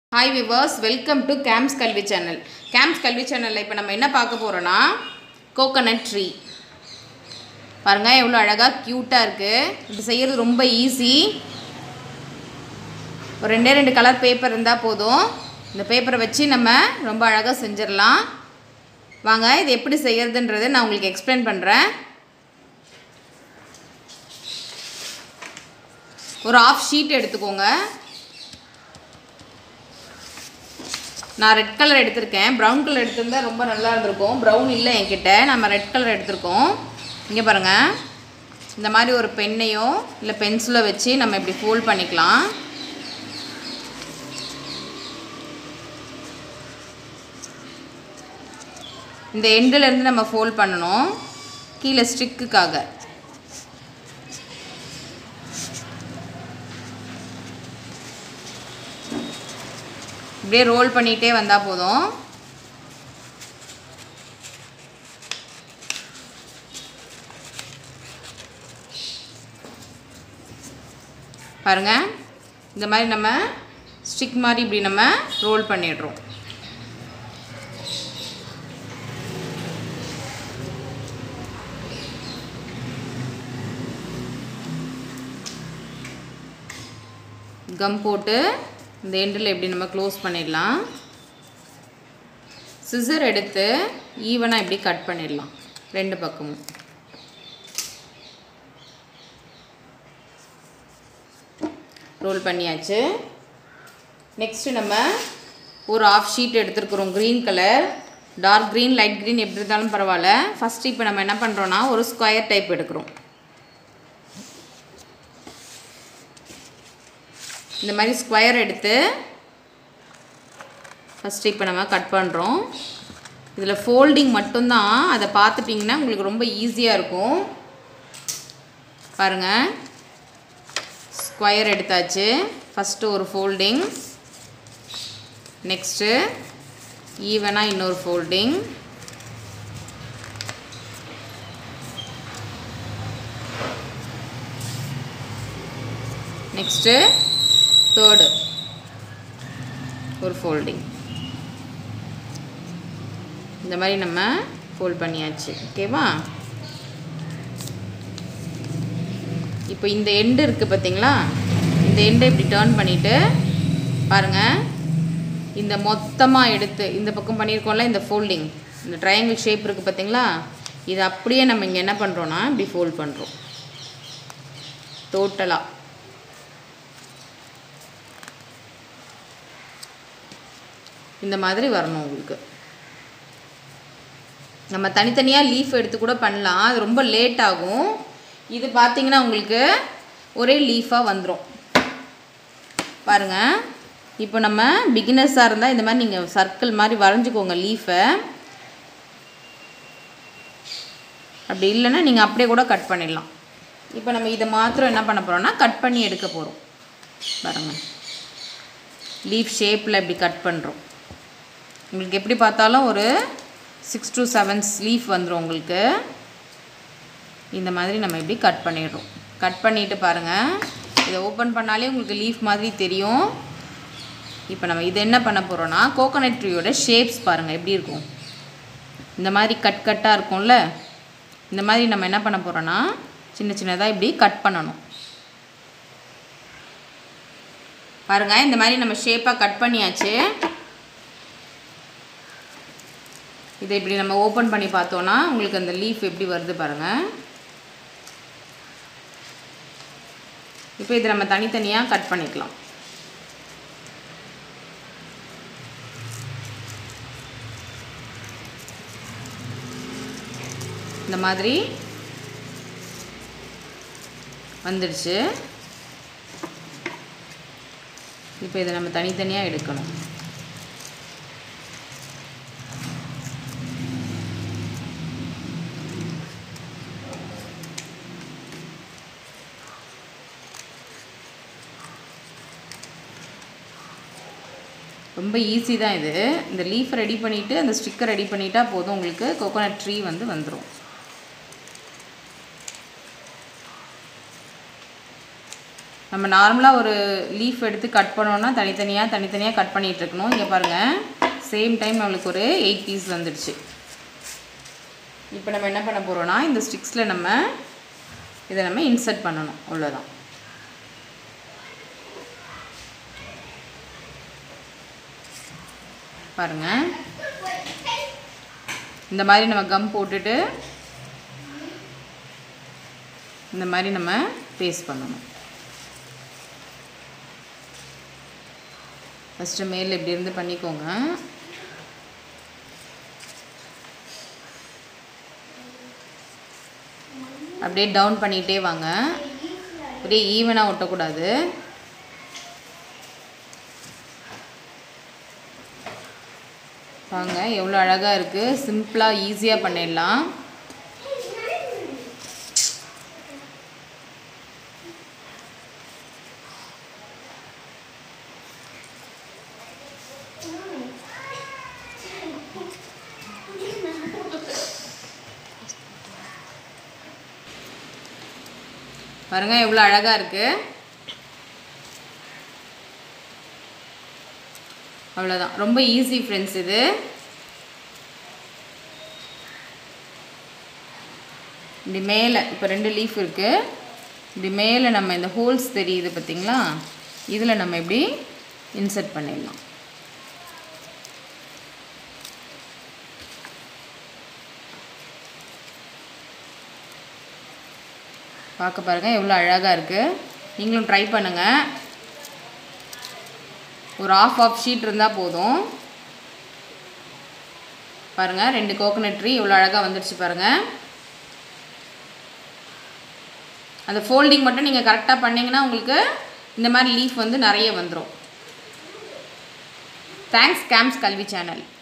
hi viewers welcome to campus Kalvi channel campus Kalvi சேனலில் இப்போ நம்ம என்ன பார்க்க போகிறோன்னா கோகனட் ட்ரீ பாருங்கள் எவ்வளோ அழகாக க்யூட்டாக இருக்குது இது செய்கிறது ரொம்ப ஈஸி ஒரு ரெண்டே ரெண்டு கலர் பேப்பர் இருந்தால் போதும் இந்த பேப்பரை வச்சு நம்ம ரொம்ப அழகாக செஞ்சிடலாம் வாங்க இது எப்படி செய்யறதுன்றதை நான் உங்களுக்கு எக்ஸ்பிளைன் பண்ணுறேன் ஒரு ஆஃப் ஷீட் எடுத்துக்கோங்க நான் ரெட் கலர் எடுத்திருக்கேன் ப்ரௌன் கலர் எடுத்திருந்தா ரொம்ப நல்லா இருந்திருக்கும் ப்ரௌன் இல்லை என்கிட்ட நம்ம ரெட் கலர் எடுத்திருக்கோம் இங்கே பாருங்கள் இந்த மாதிரி ஒரு பெண்ணையோ இல்லை பென்சிலோ வச்சு நம்ம இப்படி ஃபோல்ட் பண்ணிக்கலாம் இந்த எண்டுலேருந்து நம்ம ஃபோல்ட் பண்ணணும் கீழே ஸ்டிக்குக்காக இப்படியே ரோல் பண்ணிகிட்டே வந்தால் போதும் பாருங்க இந்த மாதிரி நம்ம ஸ்டிக் மாதிரி இப்படி நம்ம ரோல் பண்ணிடுறோம் கம் போட்டு இந்த எண்டில் எப்படி நம்ம க்ளோஸ் பண்ணிடலாம் சிசர் எடுத்து ஈவனாக இப்படி கட் பண்ணிடலாம் ரெண்டு பக்கமும் ரோல் பண்ணியாச்சு நெக்ஸ்ட்டு நம்ம ஒரு ஆஃப் ஷீட் எடுத்துருக்குறோம் green colour dark green light green எப்படி இருந்தாலும் பரவாயில்ல ஃபஸ்ட்டு இப்போ நம்ம என்ன பண்ணுறோன்னா ஒரு ஸ்கொயர் டைப் எடுக்கிறோம் இந்த மாதிரி ஸ்கொயர் எடுத்து ஃபஸ்ட்டு இப்போ நம்ம கட் பண்ணுறோம் இதில் ஃபோல்டிங் மட்டும்தான் அதை பார்த்துட்டிங்கன்னா உங்களுக்கு ரொம்ப ஈஸியாக இருக்கும் பாருங்கள் ஸ்கொயர் எடுத்தாச்சு ஃபஸ்ட்டு ஒரு ஃபோல்டிங் நெக்ஸ்ட்டு ஈவனாக இன்னொரு ஃபோல்டிங் நெக்ஸ்ட்டு தேர்டு ஒரு ஃபோல்டிங் இந்த மாதிரி நம்ம ஃபோல்ட் பண்ணியாச்சு ஓகேவா இப்போ இந்த எண்டு இருக்குது பார்த்தீங்களா இந்த எண்டை இப்படி டேர்ன் பண்ணிவிட்டு பாருங்கள் இந்த மொத்தமாக எடுத்து இந்த பக்கம் பண்ணியிருக்கோம்ல இந்த ஃபோல்டிங் இந்த ட்ரையாங்கிள் ஷேப் இருக்குது பார்த்தீங்களா இது அப்படியே நம்ம இங்கே என்ன பண்ணுறோன்னா இப்படி ஃபோல்ட் பண்ணுறோம் டோட்டலாக இந்த மாதிரி வரணும் உங்களுக்கு நம்ம தனித்தனியாக லீஃப் எடுத்து கூட பண்ணலாம் அது ரொம்ப லேட் ஆகும் இது பார்த்திங்கன்னா உங்களுக்கு ஒரே லீஃபாக வந்துடும் பாருங்கள் இப்போ நம்ம பிகினர்ஸாக இருந்தால் இந்த மாதிரி நீங்கள் சர்க்கிள் மாதிரி வரைஞ்சிக்கோங்க லீஃபை அப்படி இல்லைன்னா நீங்கள் அப்படியே கூட கட் பண்ணிடலாம் இப்போ நம்ம இதை மாத்திரம் என்ன பண்ண போகிறோம்னா கட் பண்ணி எடுக்க போகிறோம் பாருங்கள் லீஃப் ஷேப்பில் இப்படி கட் பண்ணுறோம் உங்களுக்கு எப்படி பார்த்தாலும் ஒரு சிக்ஸ் டு செவன்ஸ் லீஃப் வந்துடும் உங்களுக்கு இந்த மாதிரி நம்ம இப்படி கட் பண்ணிடுறோம் கட் பண்ணிவிட்டு பாருங்கள் இதை ஓப்பன் பண்ணாலே உங்களுக்கு லீஃப் மாதிரி தெரியும் இப்போ நம்ம இது என்ன பண்ண போகிறோன்னா கோகோனட் ட்ரீயோட ஷேப்ஸ் பாருங்கள் எப்படி இருக்கும் இந்த மாதிரி கட் கட்டாக இருக்கும்ல இந்த மாதிரி நம்ம என்ன பண்ண போகிறோன்னா சின்ன சின்னதாக இப்படி கட் பண்ணணும் பாருங்கள் இந்த மாதிரி நம்ம ஷேப்பாக கட் பண்ணியாச்சு இதை இப்படி நம்ம ஓப்பன் பண்ணி பார்த்தோன்னா உங்களுக்கு அந்த லீஃப் எப்படி வருது பாருங்கள் இப்போ இதை நம்ம தனித்தனியாக கட் பண்ணிக்கலாம் இந்த மாதிரி வந்துடுச்சு இப்போ இதை நம்ம தனித்தனியாக எடுக்கணும் ரொம்ப ஈஸி தான் இது இந்த லீஃப் ரெடி பண்ணிவிட்டு அந்த ஸ்டிக்கர் ரெடி பண்ணிட்டா போதும் உங்களுக்கு கோகோனட் ட்ரீ வந்து வந்துடும் நம்ம நார்மலாக ஒரு லீஃப் எடுத்து கட் பண்ணோன்னா தனித்தனியாக தனித்தனியாக கட் பண்ணிகிட்டு இருக்கணும் இங்கே பாருங்கள் சேம் டைம் நம்மளுக்கு ஒரு எயிட் பீஸ் வந்துடுச்சு இப்போ நம்ம என்ன பண்ண போகிறோன்னா இந்த ஸ்டிக்ஸில் நம்ம இதை நம்ம இன்சர்ட் பண்ணணும் அவ்வளோதான் பாருங்கள் இந்த மாதிரி நம்ம கம் போட்டுட்டு இந்த மாதிரி நம்ம பேஸ்ட் பண்ணணும் ஃபஸ்ட்டு மேல் இப்படி இருந்து பண்ணிக்கோங்க அப்படியே டவுன் பண்ணிகிட்டே வாங்க அப்படியே ஈவனாக ஒட்டக்கூடாது வாங்க எவ்வளோ அழகாக இருக்குது சிம்பிளாக ஈஸியாக பண்ணிடலாம் பாருங்க எவ்வளோ அழகாக இருக்குது அவ்வளோதான் ரொம்ப ஈஸி ஃப்ரெண்ட்ஸ் இது இப்படி மேலே இப்போ ரெண்டு லீஃப் இருக்குது இப்படி மேலே நம்ம இந்த ஹோல்ஸ் தெரியுது பார்த்தீங்களா இதில் நம்ம இப்படி இன்சர்ட் பண்ணிடலாம் பார்க்க பாருங்கள் எவ்வளோ அழகாக இருக்குது நீங்களும் ட்ரை பண்ணுங்கள் ஒரு ஆஃப் ஆஃப் ஷீட் இருந்தால் போதும் பாருங்கள் ரெண்டு கோகனட் ட்ரீ இவ்வளோ அழகாக வந்துடுச்சு பாருங்கள் அந்த ஃபோல்டிங் மட்டும் நீங்கள் கரெக்டாக பண்ணிங்கன்னா உங்களுக்கு இந்த மாதிரி லீஃப் வந்து நிறைய வந்துடும் தேங்க்ஸ் கேம்ஸ் கல்வி சேனல்